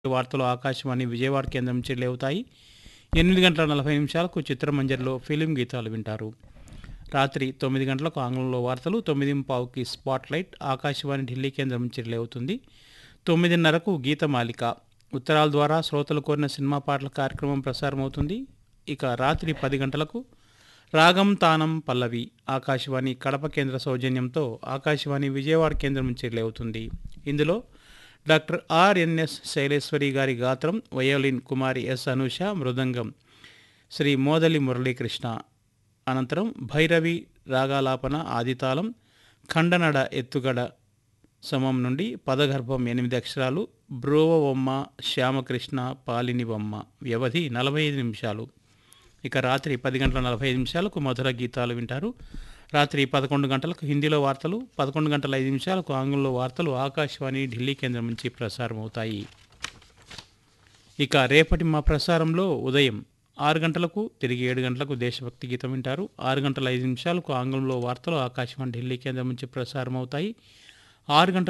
వార్తలు ఆకాశవాణి విజయవాడ కేంద్రం నుంచి లేవుతాయి ఎనిమిది గంటల నలభై నిమిషాలకు చిత్రమంజరిలో ఫిలిం గీతాలు వింటారు రాత్రి తొమ్మిది గంటలకు ఆంగ్లంలో వార్తలు తొమ్మిది పావుకి స్పాట్ లైట్ ఆకాశవాణి ఢిల్లీ కేంద్రం నుంచి లేవుతుంది తొమ్మిదిన్నరకు గీతమాలిక ఉత్తరాల ద్వారా శ్రోతలు కోరిన సినిమా పాటల కార్యక్రమం ప్రసారమవుతుంది ఇక రాత్రి పది గంటలకు రాగం తానం పల్లవి ఆకాశవాణి కడప కేంద్ర సౌజన్యంతో ఆకాశవాణి విజయవాడ కేంద్రం నుంచి లేవుతుంది ఇందులో డాక్టర్ ఆర్ఎన్ఎస్ శైలేశ్వరి గారి గాత్రం వయోలిన్ కుమారి ఎస్ అనూష మృదంగం శ్రీ మోదలి మురళీకృష్ణ అనంతరం భైరవి రాగాలాపన ఆదితాళం ఖండనడ ఎత్తుగడ సమం నుండి పదగర్భం ఎనిమిది అక్షరాలు బ్రోవబొమ్మ శ్యామకృష్ణ పాలిని బొమ్మ వ్యవధి నలభై ఐదు నిమిషాలు ఇక రాత్రి పది గంటల నలభై ఐదు నిమిషాలకు మధుర గీతాలు వింటారు రాత్రి పదకొండు గంటలకు హిందీలో వార్తలు పదకొండు గంటల ఐదు నిమిషాలకు ఆంగ్లంలో వార్తలు ఆకాశవాణి ఢిల్లీ కేంద్రం నుంచి ప్రసారం అవుతాయి ఇక రేపటి మా ప్రసారంలో ఉదయం ఆరు గంటలకు తిరిగి ఏడు గంటలకు దేశభక్తి గీతం వింటారు ఆరు గంటల ఐదు నిమిషాలకు ఆంగ్లంలో వార్తలు ఆకాశవాణి ఢిల్లీ కేంద్రం నుంచి ప్రసారం అవుతాయి ఆరు గంటల